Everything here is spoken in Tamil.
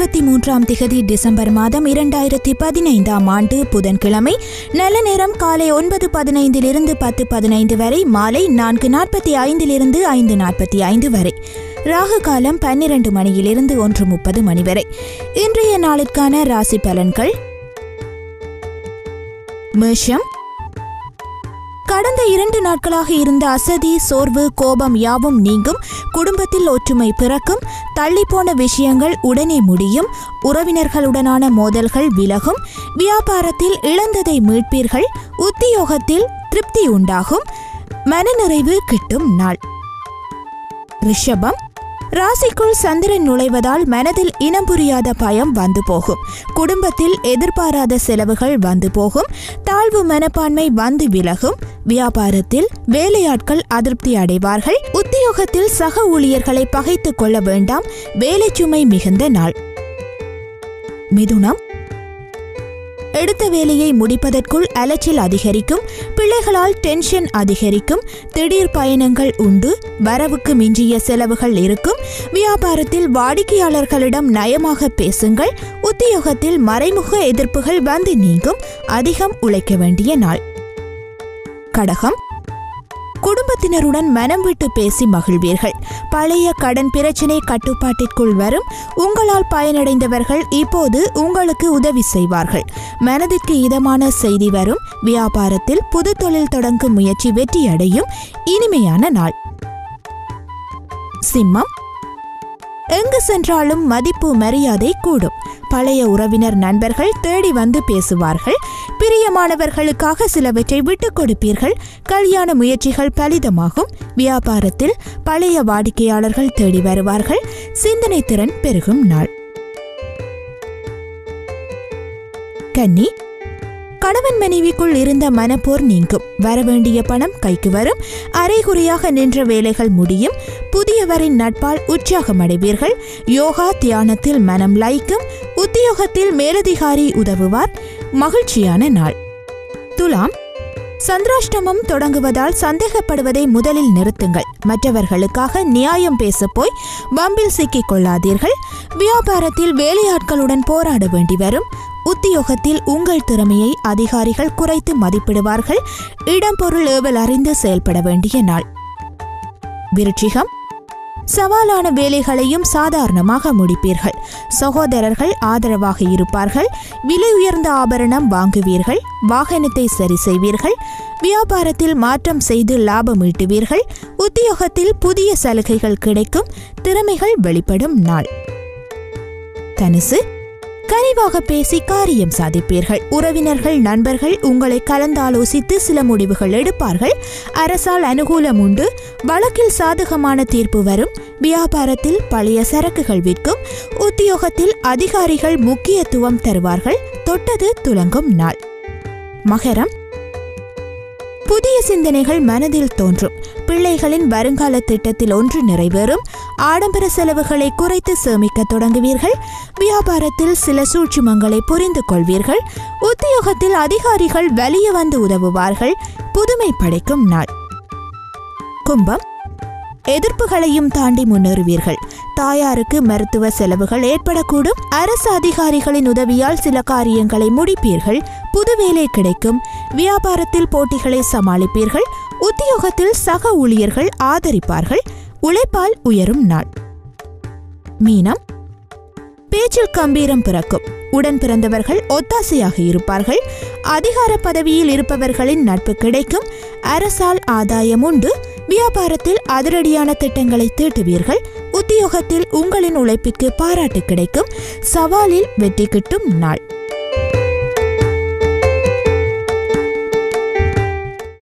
இருபத்தி மூன்றாம் திகதி டிசம்பர் மாதம் இரண்டாயிரத்தி பதினைந்தாம் ஆண்டு புதன்கிழமை நல்ல நேரம் காலை ஒன்பது பதினைந்திலிருந்து பத்து பதினைந்து வரை மாலை நான்கு நாற்பத்தி ஐந்திலிருந்து ஐந்து நாற்பத்தி ஐந்து வரை ராகு காலம் பன்னிரண்டு மணியிலிருந்து ஒன்று முப்பது மணி வரை இன்றைய நாளிற்கான ராசி பலன்கள் மேஷம் கடந்த இரண்டு நாட்களாக இருந்த அசதி சோர்வு கோபம் யாவும் நீங்கும் குடும்பத்தில் ஒற்றுமை பிறக்கும் தள்ளிப்போன விஷயங்கள் உடனே முடியும் உறவினர்களுடனான மோதல்கள் விலகும் வியாபாரத்தில் இழந்ததை மீட்பீர்கள் உத்தியோகத்தில் திருப்தி உண்டாகும் மனநிறைவு கிட்டும் நாள் ரிஷபம் ராசிக்குள் சந்திரன் நுழைவதால் மனதில் இனம் புரியாத பயம் வந்து போகும் குடும்பத்தில் எதிர்பாராத செலவுகள் வந்து போகும் தாழ்வு மனப்பான்மை வந்து விலகும் வியாபாரத்தில் வேலையாட்கள் அதிருப்தி அடைவார்கள் உத்தியோகத்தில் சக ஊழியர்களை பகைத்துக் கொள்ள வேண்டாம் வேலை சுமை மிகுந்த நாள் மிதுனம் எடுத்த வேலையை முடிப்பதற்குள் அலைச்சல் அதிகரிக்கும் பிள்ளைகளால் டென்ஷன் அதிகரிக்கும் திடீர் பயணங்கள் உண்டு வரவுக்கு மிஞ்சிய செலவுகள் இருக்கும் வியாபாரத்தில் வாடிக்கையாளர்களிடம் நயமாக பேசுங்கள் உத்தியோகத்தில் மறைமுக எதிர்ப்புகள் வந்து நீங்கும் அதிகம் உழைக்க வேண்டிய நாள் கடகம் குடும்பத்தினருடன் மனம் விட்டு பேசி மகிழ்வீர்கள் பழைய கடன் பிரச்சினை கட்டுப்பாட்டிற்குள் வரும் உங்களால் பயனடைந்தவர்கள் இப்போது உங்களுக்கு உதவி செய்வார்கள் மனதிற்கு இதமான செய்தி வரும் வியாபாரத்தில் புது தொழில் தொடங்கும் முயற்சி வெற்றியடையும் இனிமையான நாள் சிம்மம் எங்கு சென்றாலும் மதிப்பு மரியாதை கூடும் பழைய உறவினர் நண்பர்கள் தேடி வந்து பேசுவார்கள் பிரியமானவர்களுக்காக சிலவற்றை விட்டுக் கொடுப்பீர்கள் கல்யாண முயற்சிகள் பலிதமாகும் வியாபாரத்தில் பழைய வாடிக்கையாளர்கள் தேடி வருவார்கள் சிந்தனை திறன் பெருகும் நாள் கன்னி கணவன் மனைவிக்குள் இருந்த மனப்போர் நீங்கும் வரவேண்டிய பணம் கைக்கு வரும் அரைகுறையாக நின்ற வேலைகள் முடியும் புதியவரின் நட்பால் உற்சாகம் அடைவீர்கள் யோகா தியானத்தில் மனம் லயிக்கும் உத்தியோகத்தில் மேலதிகாரி உதவுவார் மகிழ்ச்சியான நாள் துலாம் சந்திராஷ்டமம் தொடங்குவதால் சந்தேகப்படுவதை முதலில் நிறுத்துங்கள் மற்றவர்களுக்காக நியாயம் பேச போய் பம்பில் சிக்கிக் கொள்ளாதீர்கள் வியாபாரத்தில் வேலையாட்களுடன் போராட வேண்டி வரும் உத்தியோகத்தில் உங்கள் திறமையை அதிகாரிகள் குறைத்து மதிப்பிடுவார்கள் இடம் பொருள் ஏவல் அறிந்து செயல்பட வேண்டிய நாள் விருட்சிகம் சவாலான வேலைகளையும் சாதாரணமாக முடிப்பீர்கள் சகோதரர்கள் ஆதரவாக இருப்பார்கள் விலை உயர்ந்த ஆபரணம் வாங்குவீர்கள் வாகனத்தை சரி செய்வீர்கள் வியாபாரத்தில் மாற்றம் செய்து லாபம் ஈட்டுவீர்கள் உத்தியோகத்தில் புதிய சலுகைகள் கிடைக்கும் திறமைகள் வெளிப்படும் நாள் தனுசு கனிவாக பேசி காரியம் சாதிப்பீர்கள் உறவினர்கள் நண்பர்கள் உங்களை கலந்தாலோசித்து சில முடிவுகள் எடுப்பார்கள் அரசால் அனுகூலம் உண்டு வழக்கில் சாதகமான தீர்ப்பு வரும் வியாபாரத்தில் பழைய சரக்குகள் விற்கும் உத்தியோகத்தில் அதிகாரிகள் முக்கியத்துவம் தருவார்கள் தொட்டது துலங்கும் நாள் மகரம் புதிய சிந்தனைகள் மனதில் தோன்றும் பிள்ளைகளின் வருங்கால திட்டத்தில் ஒன்று நிறைவேறும் ஆடம்பர செலவுகளை குறைத்து சேமிக்க தொடங்குவீர்கள் வியாபாரத்தில் சில சூட்சுமங்களை புரிந்து கொள்வீர்கள் உத்தியோகத்தில் அதிகாரிகள் வலிய வந்து உதவுவார்கள் புதுமை படைக்கும் நாள் கும்பம் எதிர்ப்புகளையும் தாண்டி முன்னேறுவீர்கள் தாயாருக்கு மருத்துவ செலவுகள் ஏற்படக்கூடும் அரசு அதிகாரிகளின் உதவியால் சில காரியங்களை முடிப்பீர்கள் புது வேலை கிடைக்கும் வியாபாரத்தில் போட்டிகளை சமாளிப்பீர்கள் உத்தியோகத்தில் சக ஊழியர்கள் ஆதரிப்பார்கள் உழைப்பால் உயரும் நாள் மீனம் பேச்சில் கம்பீரம் பிறக்கும் உடன் பிறந்தவர்கள் ஒத்தாசையாக இருப்பார்கள் அதிகார பதவியில் இருப்பவர்களின் நட்பு கிடைக்கும் அரசால் ஆதாயம் உண்டு வியாபாரத்தில் அதிரடியான திட்டங்களை தீட்டுவீர்கள் உத்தியோகத்தில் உங்களின் உழைப்பிற்கு பாராட்டு கிடைக்கும் சவாலில் வெற்றி கிட்டும் நாள்